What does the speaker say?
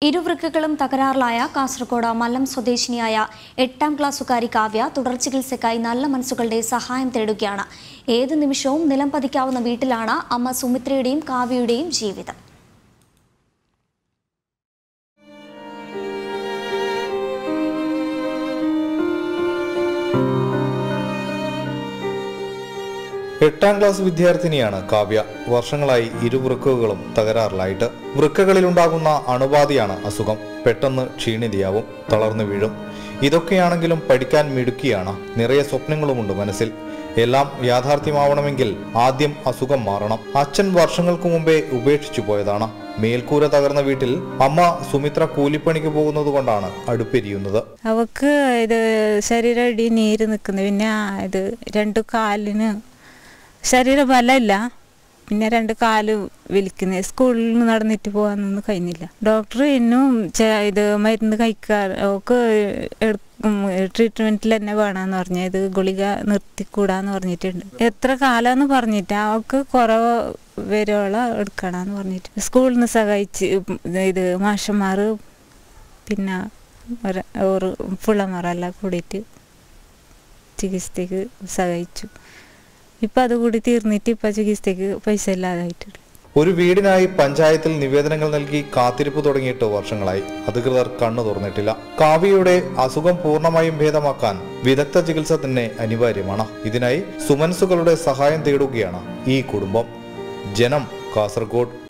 ഇരുവൃക്കകളും തകരാറിലായ കാസർഗോഡ് മല്ലം സ്വദേശിനിയായ എട്ടാം ക്ലാസ്സുകാരി കാവ്യ തുടർ ചികിത്സയ്ക്കായി നല്ല മനസ്സുകളുടെ സഹായം തേടുകയാണ് ഏത് നിമിഷവും നിലം പതിക്കാവുന്ന വീട്ടിലാണ് അമ്മ സുമിത്രയുടെയും കാവ്യയുടെയും ജീവിതം എട്ടാം ക്ലാസ് വിദ്യാർത്ഥിനിയാണ് കാവ്യ വർഷങ്ങളായി ഇരു വൃക്കകളും തകരാറിലായിട്ട് വൃക്കകളിലുണ്ടാകുന്ന അണുബാധയാണ് അസുഖം പെട്ടെന്ന് ക്ഷീണിതയാവും തളർന്നു വീഴും ഇതൊക്കെയാണെങ്കിലും പഠിക്കാൻ മിടുക്കിയാണ് നിറയെ സ്വപ്നങ്ങളുമുണ്ട് മനസ്സിൽ എല്ലാം യാഥാർത്ഥ്യമാവണമെങ്കിൽ ആദ്യം അസുഖം മാറണം അച്ഛൻ വർഷങ്ങൾക്ക് മുമ്പേ ഉപേക്ഷിച്ചു പോയതാണ് മേൽക്കൂര തകർന്ന വീട്ടിൽ അമ്മ സുമിത്ര കൂലിപ്പണിക്ക് പോകുന്നത് കൊണ്ടാണ് അടുപ്പെരിയുന്നത് അവക്ക് ഇത് ശരീരം ഇടി നീര് നിൽക്കുന്നു പിന്നെ ഇത് രണ്ട് കാലിന് ശരീര ബലമില്ല പിന്നെ രണ്ട് കാല് വലിക്കുന്നത് സ്കൂളിൽ നിന്ന് നടന്നിട്ട് പോകാനൊന്നും കഴിഞ്ഞില്ല ഡോക്ടർ ഇന്നും ചെ- ഇത് മരുന്ന് കഴിക്കാൻ അവക്ക് ട്രീറ്റ്മെന്റിൽ തന്നെ വേണമെന്ന് പറഞ്ഞു ഇത് ഗുളിക നിർത്തിക്കൂടാന്ന് പറഞ്ഞിട്ടുണ്ട് എത്ര കാലമെന്ന് പറഞ്ഞിട്ട് അവക്ക് കുറവ് വരുവോളം എടുക്കണമെന്ന് പറഞ്ഞിട്ട് സ്കൂളിൽ നിന്ന് സഹായിച്ച് ഇത് മാഷന്മാർ പിന്നെ ഒരു ഒരു പിള്ളമാരെല്ലാം കൂടിയിട്ട് ചികിത്സയ്ക്ക് സഹായിച്ചു ഇപ്പം അതുകൂടി തീർന്നിട്ട് ഇപ്പം ചികിത്സയ്ക്ക് പൈസ ഇല്ലാതായിട്ടുണ്ട് ഒരു വീടിനായി പഞ്ചായത്തിൽ നിവേദനങ്ങൾ നൽകി കാത്തിരിപ്പ് തുടങ്ങിയിട്ട് വർഷങ്ങളായി അധികൃതർ കണ്ണു തുറന്നിട്ടില്ല കാവ്യയുടെ അസുഖം പൂർണ്ണമായും ഭേദമാക്കാൻ വിദഗ്ധ ചികിത്സ തന്നെ അനിവാര്യമാണ് ഇതിനായി സുമനസുകളുടെ സഹായം തേടുകയാണ് ഈ കുടുംബം ജനം കാസർഗോഡ്